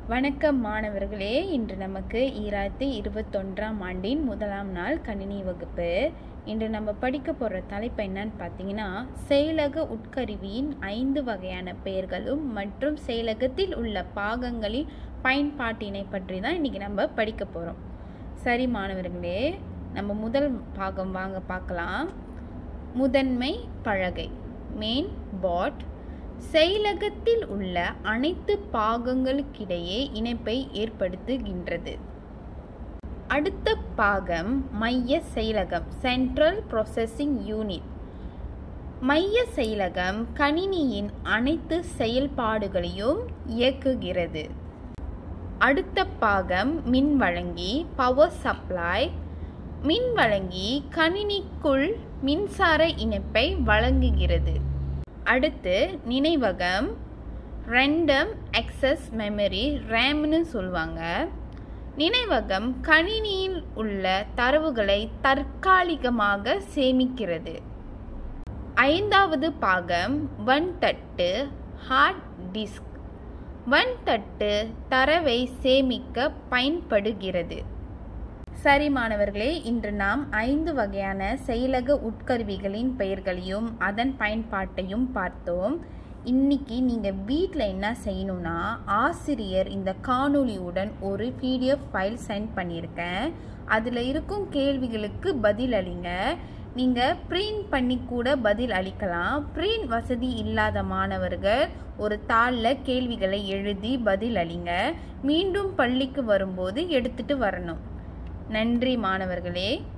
வணக்கம் மாணவர்களே இன்று நமக்கு ஈராயிரத்தி இருபத்தொன்றாம் ஆண்டின் முதலாம் நாள் கணினி வகுப்பு இன்று நம்ம படிக்க போகிற தலைப்பு என்னன்னு பார்த்தீங்கன்னா செயலக உட்கருவியின் ஐந்து வகையான பெயர்களும் மற்றும் செயலகத்தில் உள்ள பாகங்களின் பயன்பாட்டினை பற்றி தான் இன்றைக்கி நம்ம படிக்க போகிறோம் சரி மாணவர்களே நம்ம முதல் பாகம் வாங்க பார்க்கலாம் முதன்மை பலகை மெயின் பாட் செயலகத்தில் உள்ள அனைத்து பாகங்களுக்கிடையே இணைப்பை ஏற்படுத்துகின்றது அடுத்த பாகம் மைய செயலகம் சென்ட்ரல் ப்ராசஸிங் யூனிட் மைய செயலகம் கணினியின் அனைத்து செயல்பாடுகளையும் இயக்குகிறது அடுத்த பாகம் மின் வழங்கி பவர் சப்ளை மின் வழங்கி கணினிக்குள் மின்சார இணைப்பை வழங்குகிறது அடுத்து நினைவகம் ரெண்டம் எக்ஸஸ் மெமரி ரேம்னு சொல்லுவாங்க நினைவகம் கணினியில் உள்ள தரவுகளை தற்காலிகமாக சேமிக்கிறது ஐந்தாவது பாகம் வன்தட்டு ஹார்ட் டிஸ்க் வன்தட்டு தரவை சேமிக்க பயன்படுகிறது சரி மாணவர்களே இன்று நாம் ஐந்து வகையான செயலக உட்கருவிகளின் பெயர்களையும் அதன் பயன்பாட்டையும் பார்த்தோம் இன்னைக்கு நீங்கள் வீட்டில் என்ன செய்யணும்னா ஆசிரியர் இந்த காணொளியுடன் ஒரு பிடிஎஃப் ஃபைல் சென்ட் பண்ணியிருக்கேன் அதில் இருக்கும் கேள்விகளுக்கு பதில் அளிங்க நீங்கள் பிரிண்ட் பண்ணி கூட பதில் அளிக்கலாம் பிரிண்ட் வசதி இல்லாத மாணவர்கள் ஒரு தாளில் கேள்விகளை எழுதி பதில் அளிங்க மீண்டும் பள்ளிக்கு வரும்போது எடுத்துட்டு வரணும் நன்றி மாணவர்களே